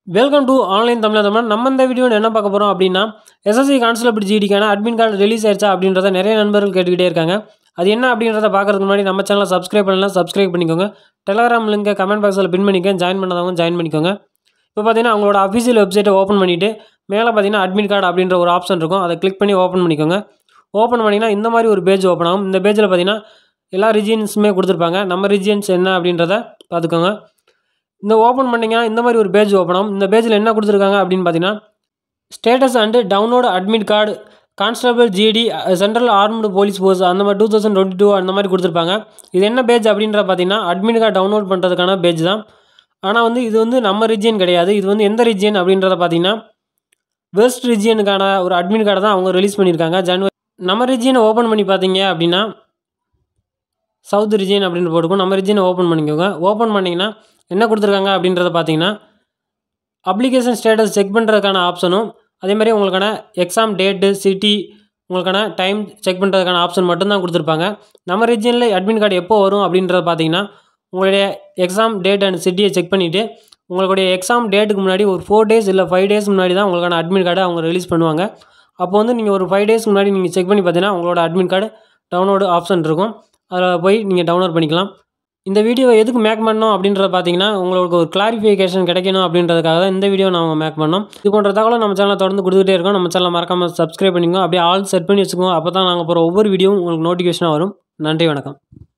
welcome to online Tamil Tamil நம்ம இந்த வீடியோவில் என்ன பார்க்க போகிறோம் அப்படின்னா எஸ்எஸ்சி கான்ஸ்டபிள் ஜிடிக்கான அட்மின் கார்டு ரிலீஸ் ஆயிடுச்சா அப்படின்றத நிறைய நண்பர்கள் கேட்டுக்கிட்டே இருக்காங்க அது என்ன அப்படின்றத பார்க்கறதுக்கு முன்னாடி நம்ம சேனலை சப்ஸ்கிரைப் பண்ணலாம் சப்ஸ்கிரைப் பண்ணிக்கோங்க டெலகிராம் லிங்கை கமெண்ட் பாக்ஸில் பின் பண்ணிக்கோங்க ஜாயின் பண்ணாதவங்க ஜாயின் பண்ணிக்கோங்க இப்போ பார்த்தீங்கன்னா அவங்களோட அஃபிஷியல் வெப்சைட்டை ஓப்பன் பண்ணிவிட்டு மேலே பார்த்தீங்கன்னா அட்மிட் கார்டு அப்படின்ற ஒரு ஆப்ஷன் இருக்கும் அதை கிளிக் பண்ணி ஓப்பன் பண்ணிக்கோங்க ஓப்பன் பண்ணிங்கன்னா இந்த மாதிரி ஒரு பேஜ் ஓப்பன் ஆகும் இந்த பேஜில் பார்த்தீங்கன்னா எல்லா ரிஜியன்ஸுமே கொடுத்துருப்பாங்க நம்ம ரிஜியன்ஸ் என்ன அப்படின்றத பார்த்துக்கோங்க இந்த ஓப்பன் பண்ணிங்கன்னா இந்த மாதிரி ஒரு பேஜ் ஓப்பன் ஆகும் இந்த பேஜில் என்ன கொடுத்துருக்காங்க அப்படின்னு பார்த்தீங்கன்னா status and download admit card constable GD central armed police force அந்த மாதிரி டூ தௌசண்ட் டுவெண்ட்டி டூ அந்த மாதிரி கொடுத்துருப்பாங்க இது என்ன பேஜ் அப்படின்ற பார்த்தீங்கன்னா அட்மிட் கார்டு டவுன்லோட் பண்ணுறதுக்கான பேஜ் தான் ஆனால் வந்து இது வந்து நம்ம ரிஜியன் கிடையாது இது வந்து எந்த ரிஜியன் அப்படின்றத பார்த்தீங்கன்னா வெஸ்ட் ரிஜியனுக்கான ஒரு அட்மிட் கார்டை தான் அவங்க ரிலீஸ் பண்ணியிருக்காங்க ஜனவரி நம்ம ரிஜியனை ஓப்பன் பண்ணி பார்த்தீங்க அப்படின்னா சவுத் ரிஜியன் அப்படின்னு போட்டுக்கும் நம்ம ரிஜியனை ஓப்பன் பண்ணிக்கோங்க ஓப்பன் பண்ணிங்கன்னா என்ன கொடுத்துருக்காங்க அப்படின்றத பார்த்தீங்கன்னா அப்ளிகேஷன் ஸ்டேட்டஸ் செக் பண்ணுறதுக்கான ஆப்ஷனும் அதே மாதிரி உங்களுக்கான எக்ஸாம் டேட்டு சிட்டி உங்களுக்கான டைம் செக் பண்ணுறதுக்கான ஆப்ஷன் மட்டும்தான் கொடுத்துருப்பாங்க நம்ம ரீஜனில் அட்மிட் கார்டு எப்போ வரும் அப்படின்றத பார்த்தீங்கன்னா உங்களுடைய எக்ஸாம் டேட் அண்ட் சிட்டியை செக் பண்ணிவிட்டு உங்களுடைய எக்ஸாம் டேட்டுக்கு முன்னாடி ஒரு ஃபோர் டேஸ் இல்லை ஃபைவ் டேஸ் முன்னாடி தான் உங்களுக்கான அட்மிட் கார்டை அவங்க ரிலீஸ் பண்ணுவாங்க அப்போ வந்து நீங்கள் ஒரு ஃபைவ் டேஸ் முன்னாடி நீங்கள் செக் பண்ணி பார்த்தீங்கன்னா உங்களோட அட்மிட் கார்டு டவுன்லோடு ஆப்ஷன் இருக்கும் அதில் போய் நீங்கள் டவுன்லோட் பண்ணிக்கலாம் இந்த வீடியோவை எதுக்கு மேக் பண்ணோம் அப்படின்றத பார்த்தீங்கன்னா உங்களுக்கு ஒரு கிளாரிஃபிகேஷன் கிடைக்கணும் அப்படின்றதுக்காக தான் இந்த வீடியோ நாங்கள் மேக் பண்ணோம் இது போன்ற தகவலை நம்ம சேனலை தொடர்ந்து கொடுத்துட்டே இருக்கோம் நம்ம சேனலை மறக்காமல் சப்ஸ்கிரைப் பண்ணிக்கோங்க அப்படியே ஆல் செட் பண்ணி வச்சுக்கோங்க அப்போ தான் நாங்கள் போகிற ஒவ்வொரு வீடியோவும் உங்களுக்கு நோட்டிஃபிகேஷனாக வரும் நன்றி வணக்கம்